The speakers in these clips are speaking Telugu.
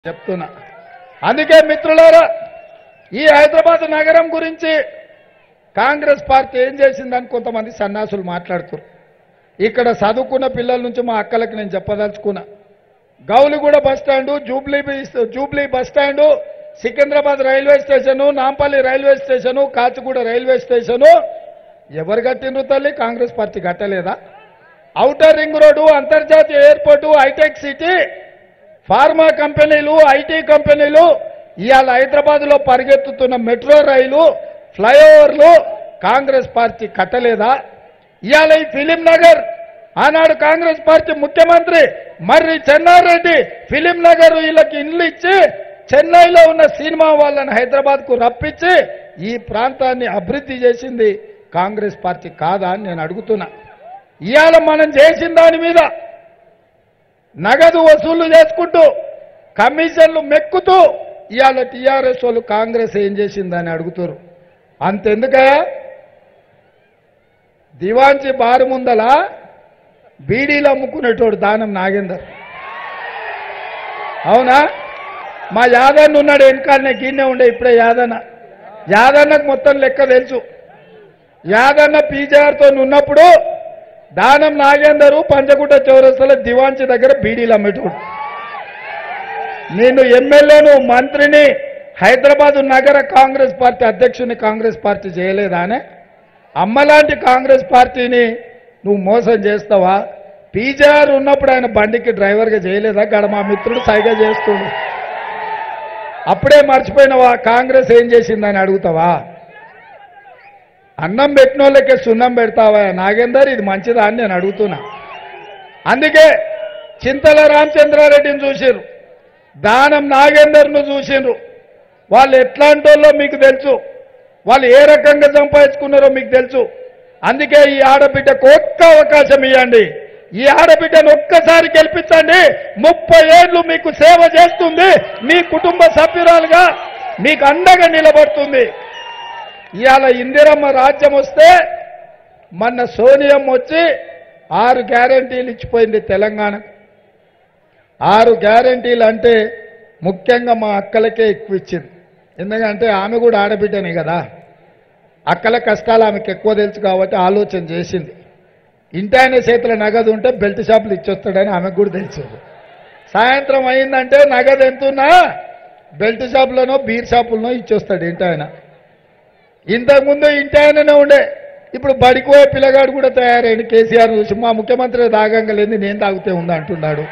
చెప్తున్నా అందుకే మిత్రులారా ఈ హైదరాబాద్ నగరం గురించి కాంగ్రెస్ పార్టీ ఏం చేసిందని కొంతమంది సన్నాసులు మాట్లాడుతారు ఇక్కడ చదువుకున్న పిల్లల నుంచి మా అక్కలకి నేను చెప్పదలుచుకున్నా గౌలిగూడ బస్ స్టాండు జూబ్లీ బీస్- Jubilee bus stand Secunderabad railway station Nampally railway station Kacheguda railway station ఎవరు కట్టిండ్రు తల్లి కాంగ్రెస్ పార్టీ కట్టలేదా ఔటర్ రింగ్ రోడ్డు అంతర్జాతీయ ఎయిర్పోర్టు హైటెక్ సిటీ ఫార్మా కంపెనీలు ఐటీ కంపెనీలు ఇవాళ హైదరాబాద్ లో పరిగెత్తుతున్న మెట్రో రైలు ఫ్లైఓవర్లు కాంగ్రెస్ పార్టీ కట్టలేదా ఇవాళ ఈ ఫిలిం నగర్ ఆనాడు కాంగ్రెస్ పార్టీ ముఖ్యమంత్రి మర్రి చెన్నారెడ్డి ఫిలిం నగర్ వీళ్ళకి ఇండ్లు ఇచ్చి చెన్నైలో ఉన్న సినిమా వాళ్ళని హైదరాబాద్ కు రప్పించి ఈ ప్రాంతాన్ని అభివృద్ధి చేసింది కాంగ్రెస్ పార్టీ కాదా అని నేను అడుగుతున్నా ఇవాళ మనం చేసిన దాని మీద నగదు వసూలు చేసుకుంటూ కమిషన్లు మెక్కుతూ ఇవాళ టీఆర్ఎస్ వాళ్ళు కాంగ్రెస్ ఏం చేసిందని అడుగుతారు అంతెందుకయ్యా దివాంచి బారు ముందల బీడీలు అమ్ముకునేటోడు దానం నాగేందర్ అవునా మా యాదన్న ఉన్నాడు వెనకాలనే గిన్నె ఉండే ఇప్పుడే యాదన్న యాదన్నకు మొత్తం లెక్క తెలుసు యాదన్న పీజార్తో ఉన్నప్పుడు దానం నాగేందరు పంచగుట్ట చౌరస్తల దివాంచి దగ్గర బీడీలు అమ్మేటోడు నేను ఎమ్మెల్యేను మంత్రిని హైదరాబాద్ నగర కాంగ్రెస్ పార్టీ అధ్యక్షుని కాంగ్రెస్ పార్టీ చేయలేదానే అమ్మలాంటి కాంగ్రెస్ పార్టీని నువ్వు మోసం చేస్తావా పీజీఆర్ ఉన్నప్పుడు ఆయన బండికి డ్రైవర్గా చేయలేదా గడ మా మిత్రుడు సైగా చేస్తుండు అప్పుడే మర్చిపోయినవా కాంగ్రెస్ ఏం చేసిందని అడుగుతావా అన్నం పెట్టిన వాళ్ళకే సున్నం పెడతావా నాగేందర్ ఇది మంచిదా అని నేను అడుగుతున్నా అందుకే చింతల రామచంద్రారెడ్డిని చూసిర్రు దానం నాగేందర్ను చూసిండ్రు వాళ్ళు ఎట్లాంటి వాళ్ళో మీకు తెలుసు వాళ్ళు ఏ రకంగా సంపాదించుకున్నారో మీకు తెలుసు అందుకే ఈ ఆడబిడ్డకు ఒక్క అవకాశం ఇవ్వండి ఈ ఆడబిడ్డను ఒక్కసారి గెలిపించండి ముప్పై ఏళ్ళు మీకు సేవ చేస్తుంది మీ కుటుంబ సభ్యురాలుగా మీకు అండగా నిలబడుతుంది ఇవాళ ఇందిరమ్మ రాజ్యం వస్తే మొన్న సోనియం వచ్చి ఆరు గ్యారంటీలు ఇచ్చిపోయింది తెలంగాణకు ఆరు గ్యారంటీలు అంటే ముఖ్యంగా మా అక్కలకే ఎక్కువ ఇచ్చింది ఎందుకంటే ఆమె కూడా ఆడబిడ్డనే కదా అక్కల కష్టాలు ఆమెకు ఎక్కువ తెలుసు కాబట్టి ఆలోచన చేసింది ఇంటి ఆయన చేతిలో నగదు ఉంటే బెల్ట్ షాపులు ఇచ్చొస్తాడని ఆమెకు కూడా తెలుసు సాయంత్రం అయిందంటే నగదు ఎంతున్నా బెల్ట్ షాపులోనో బీర్ షాపులనో ఇచ్చొస్తాడు ఇంటి ఆయన ఇంతకుముందు ఇంటి ఆయననే ఉండే ఇప్పుడు బడికి పోయే పిల్లగాడు కూడా తయారైంది కేసీఆర్ చూసి మా ముఖ్యమంత్రి తాగంగా లేని నేను తాగితే ఉంది అంటున్నాడు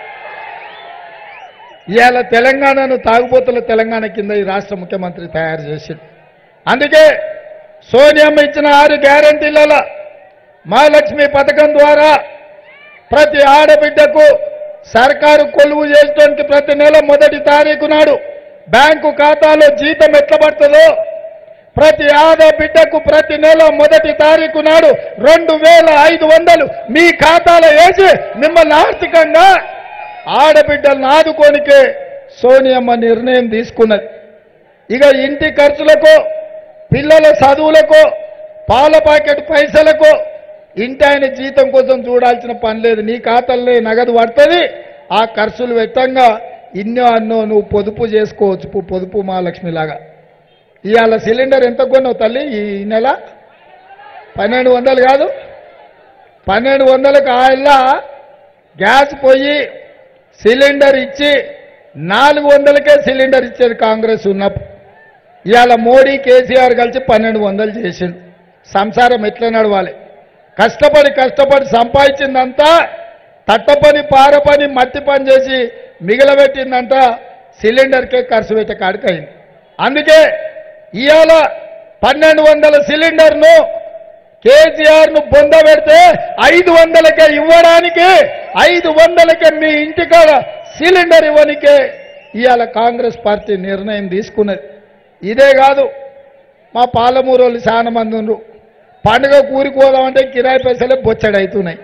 ఇవాళ తెలంగాణను తాగుబోతుల తెలంగాణ కింద ఈ రాష్ట్ర ముఖ్యమంత్రి తయారు చేసింది అందుకే సోనియమ్మ ఇచ్చిన ఆరు గ్యారంటీలలో మహాలక్ష్మి పథకం ద్వారా ప్రతి ఆడబిడ్డకు సర్కారు కొలువు చేయడానికి ప్రతి నెల మొదటి తారీఖు నాడు బ్యాంకు ఖాతాలో జీతం ఎట్లా పడుతుందో ప్రతి ఆడబిడ్డకు ప్రతి నెల మొదటి తారీఖు నాడు రెండు వేల ఐదు వందలు మీ ఖాతాలో వేసి మిమ్మల్ని ఆర్థికంగా ఆడబిడ్డలను ఆదుకోనికే సోనియమ్మ నిర్ణయం తీసుకున్నది ఇక ఇంటి ఖర్చులకు పిల్లల చదువులకు పాల ప్యాకెట్ పైసలకు ఇంటి ఆయన జీతం కోసం చూడాల్సిన పని లేదు నీ ఖాతాల్లో నగదు పడుతుంది ఆ ఖర్చులు వెట్టంగా ఇన్నో అన్నో నువ్వు పొదుపు చేసుకోవచ్చు పు- పొదుపు మహాలక్ష్మిలాగా ఇవాళ సిలిండర్ ఎంత కొన్నావు తల్లి ఈ నెల పన్నెండు వందలు కాదు పన్నెండు వందలకు ఆ గ్యాస్ పోయి సిలిండర్ ఇచ్చి నాలుగు వందలకే సిలిండర్ ఇచ్చేది కాంగ్రెస్ ఉన్నప్పుడు ఇవాళ మోడీ కేసీఆర్ కలిసి పన్నెండు వందలు చేసిండు సంసారం ఎట్లా నడవాలి కష్టపడి కష్టపడి సంపాదించిందంతా తట్టపని పారపని మట్టి పని చేసి మిగిలబెట్టిందంతా సిలిండర్కే ఖర్చు పెట్టే కాడికి అయింది అందుకే ఇవాళ పన్నెండు వందల సిలిండర్ను కేసీఆర్ ను బొంద పెడితే ఐదు వందలకే ఇవ్వడానికి ఐదు వందలకే మీ ఇంటికాడ సిలిండర్ ఇవ్వనికే ఇవాళ కాంగ్రెస్ పార్టీ నిర్ణయం తీసుకున్నది ఇదే కాదు మా పాలమూరు వాళ్ళు చాలా మంది ఉన్నారు పండుగ కూరికి పోదామంటే కిరాయి పైసలే బొచ్చడవుతున్నాయి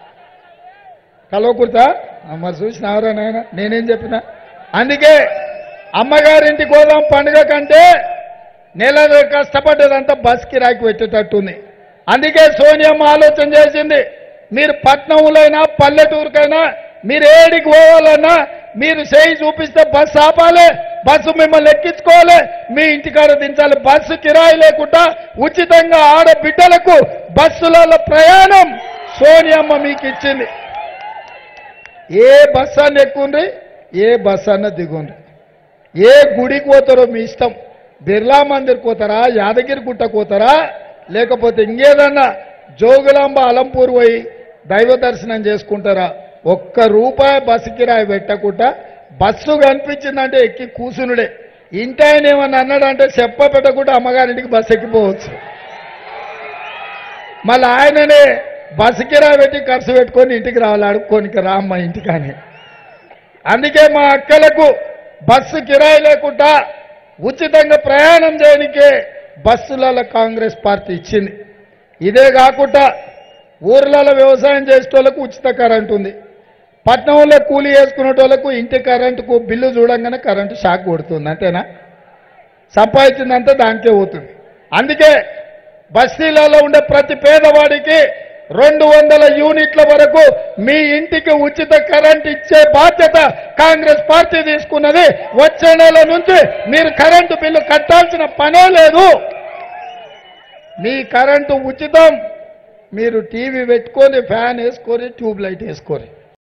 కలవకుర్తా మరి చూసిన ఎవరైనా నేనేం చెప్పినా అందుకే అమ్మగారింటికి పోదాం పండుగ కంటే నెల కష్టపడ్డదంతా బస్ కిరాయికి పెట్టేటట్టుంది అందుకే సోనియమ్మ ఆలోచన చేసింది మీరు పట్నంలోనైనా పల్లెటూరుకైనా మీరు ఏడికి పోవాలన్నా మీరు చేయి చూపిస్తే బస్సు ఆపాలి బస్సు మిమ్మల్ని ఎక్కించుకోవాలి మీ ఇంటికాడ దించాలి బస్సు కిరాయి లేకుండా ఉచితంగా ఆడబిడ్డలకు బస్సులలో ప్రయాణం సోనియమ్మ మీకు ఇచ్చింది ఏ బస్సు అన్న ఎక్కుండ్రి ఏ బస్సు అన్న దిగుండ్రి ఏ గుడికి పోతారో మీ ఇష్టం బిర్లా మందిర్ పోతారా యాదగిరి గుట్ట పోతారా లేకపోతే ఇంకేదన్నా జోగులాంబ అలంపూర్ పోయి దైవ దర్శనం చేసుకుంటారా ఒక్క రూపాయి బస్సు కిరాయి పెట్టకుండా బస్సు కనిపించిందంటే ఎక్కి కూసునుడే ఇంటి ఆయన ఏమన్నా అన్నాడంటే చెప్ప పెట్టకుండా అమ్మగారింటికి బస్సు ఎక్కిపోవచ్చు మళ్ళీ ఆయననే బస్సు కిరాయి పెట్టి ఖర్చు పెట్టుకొని ఇంటికి రావాలి అడుక్కోనికి రామ్మ ఇంటికని అందుకే మా అక్కలకు బస్సు కిరాయి లేకుండా ఉచితంగా ప్రయాణం చేయనికే బస్సులలో కాంగ్రెస్ పార్టీ ఇచ్చింది ఇదే కాకుండా ఊర్లలో వ్యవసాయం చేసేటోళ్ళకు ఉచిత కరెంట్ ఉంది పట్నంలో కూలి వేసుకునేటోళ్ళకు ఇంటి కరెంటుకు బిల్లు చూడంగానే కరెంటు షాక్ కొడుతుంది అంతేనా సంపాదించిందంతా దానికే పోతుంది అందుకే బస్తీలలో ఉండే ప్రతి పేదవాడికి రెండు వందల యూనిట్ల వరకు మీ ఇంటికి ఉచిత కరెంట్ ఇచ్చే బాధ్యత కాంగ్రెస్ పార్టీ తీసుకున్నది వచ్చే నెల నుంచి మీరు కరెంటు బిల్లు కట్టాల్సిన పనే లేదు మీ కరెంటు ఉచితం మీరు టీవీ పెట్టుకొని ఫ్యాన్ వేసుకొని ట్యూబ్ లైట్ వేసుకొని